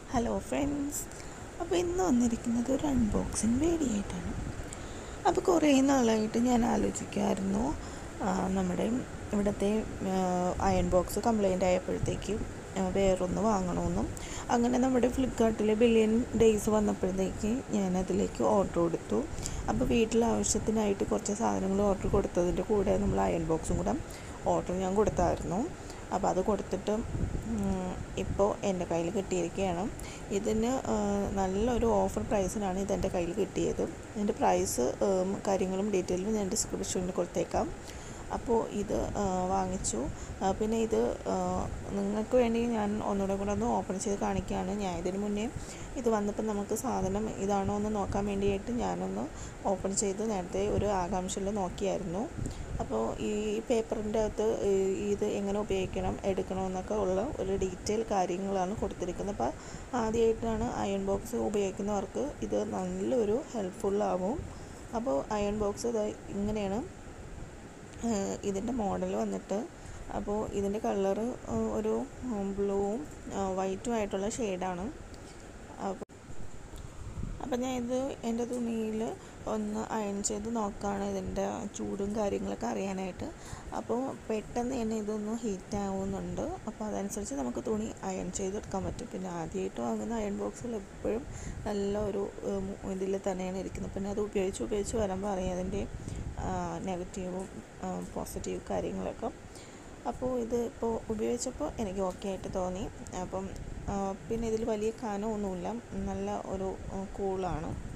hello friends അപ്പോൾ ഇന്ന് വന്നിരിക്കുന്നത് ഒരു അൺബോക്സിങ് വീഡിയോ ആയിട്ടാണ് അപ്പോൾ കുറേ നാളായിട്ട് ഞാൻ ആലോചിക്കുമായിരുന്നു ആ, നമ്മുടെ ഇവിടുത്തെ അയൺ ബോക്സ് കംപ്ലൈൻ്റ് ആയപ്പോഴത്തേക്ക് ആ, വേറൊന്ന് വാങ്ങണമെന്നും അങ്ങനെ നമ്മുടെ ഫ്ലിപ്കാർട്ടിലെ ബില്യൺ ഡേയ്സ് വന്നപ്പോഴത്തേക്ക് ഞാൻ അതിലേക്ക് ഓർഡർ കൊടുത്തു അപ്പോൾ വീട്ടിലെ ആവശ്യത്തിനായിട്ട് കുറച്ച് സാധനങ്ങൾ ഓർഡർ കൊടുത്തതിൻ്റെ കൂടെ നമ്മൾ അയൺ ബോക്സും കൂടെ ഓർഡർ ഞാൻ കൊടുത്തായിരുന്നു അപ്പോൾ അത് കൊടുത്തിട്ട് ഇപ്പോൾ എൻ്റെ കയ്യിൽ കിട്ടിയിരിക്കുകയാണ് ഇതിന് ആ, നല്ലൊരു ഓഫർ പ്രൈസിനാണ് ഇതെൻ്റെ കയ്യിൽ കിട്ടിയത് ഇതിൻ്റെ പ്രൈസ് കാര്യങ്ങളും ഡീറ്റെയിലും ഞാൻ ഡിസ്ക്രിപ്ഷനിൽ കൊടുത്തേക്കാം അപ്പോൾ ഇത് ആ, വാങ്ങിച്ചു ആ, പിന്നെ ഇത് ആ, നിങ്ങൾക്ക് വേണ്ടി ഞാൻ ഒന്നുകൂടെ കൂടെ ഒന്ന് ഓപ്പൺ ചെയ്ത് കാണിക്കുകയാണ് ഞാൻ ഇതിന് മുന്നേ ഇത് വന്നപ്പോൾ നമുക്ക് സാധനം ഇതാണോ എന്ന് നോക്കാൻ വേണ്ടിയിട്ട് ഞാനൊന്ന് ഓപ്പൺ ചെയ്ത് നേരത്തെ ഒരു ആകാംക്ഷയിൽ നോക്കിയായിരുന്നു അപ്പോൾ ഈ പേപ്പറിൻ്റെ അകത്ത് ഈ ഇത് എങ്ങനെ ഉപയോഗിക്കണം എടുക്കണമെന്നൊക്കെ ഉള്ള ഒരു ഡീറ്റെയിൽ കാര്യങ്ങളാണ് കൊടുത്തിരിക്കുന്നത് അപ്പോൾ ആദ്യമായിട്ടാണ് അയൺ ബോക്സ് ഉപയോഗിക്കുന്നവർക്ക് ഇത് നല്ലൊരു ഹെൽപ്ഫുള്ളാവും അപ്പോൾ അയൺ ബോക്സ് ഇങ്ങനെയാണ് ഏഹ് ഇതിൻ്റെ മോഡൽ വന്നിട്ട് അപ്പോൾ ഇതിൻ്റെ കളറ് ഒരു ബ്ലൂവും വൈറ്റും ആയിട്ടുള്ള ഷെയ്ഡാണ് അപ്പോൾ അപ്പോൾ ഞാൻ ഇത് എൻ്റെ തുണിയിൽ ഒന്ന് അയൺ ചെയ്ത് നോക്കുകയാണ് ഇതിൻ്റെ ചൂടും കാര്യങ്ങളൊക്കെ അറിയാനായിട്ട് അപ്പോൾ പെട്ടെന്ന് തന്നെ ഇതൊന്ന് ഹീറ്റ് ആവുന്നുണ്ട് അപ്പോൾ അതനുസരിച്ച് നമുക്ക് തുണി അയൺ ചെയ്തെടുക്കാൻ പറ്റും പിന്നെ ആദ്യമായിട്ട് വാങ്ങുന്ന അയൺ ബോക്സിൽ എപ്പോഴും നല്ല ഒരു ഇതിൽ തന്നെയാണ് ഇരിക്കുന്നത് പിന്നെ അത് ഉപയോഗിച്ച് ഉപയോഗിച്ച് വരുമ്പോൾ അറിയാം അതിൻ്റെ നെഗറ്റീവും പോസിറ്റീവ് കാര്യങ്ങളൊക്കെ അപ്പോൾ ഇത് ഇപ്പോൾ ഉപയോഗിച്ചപ്പോൾ എനിക്ക് ഓക്കെ ആയിട്ട് തോന്നി അപ്പം ആ, പിന്നെ ഇതിൽ വലിയ കനമൊന്നുമില്ല നല്ല ഒരു കൂളാണ്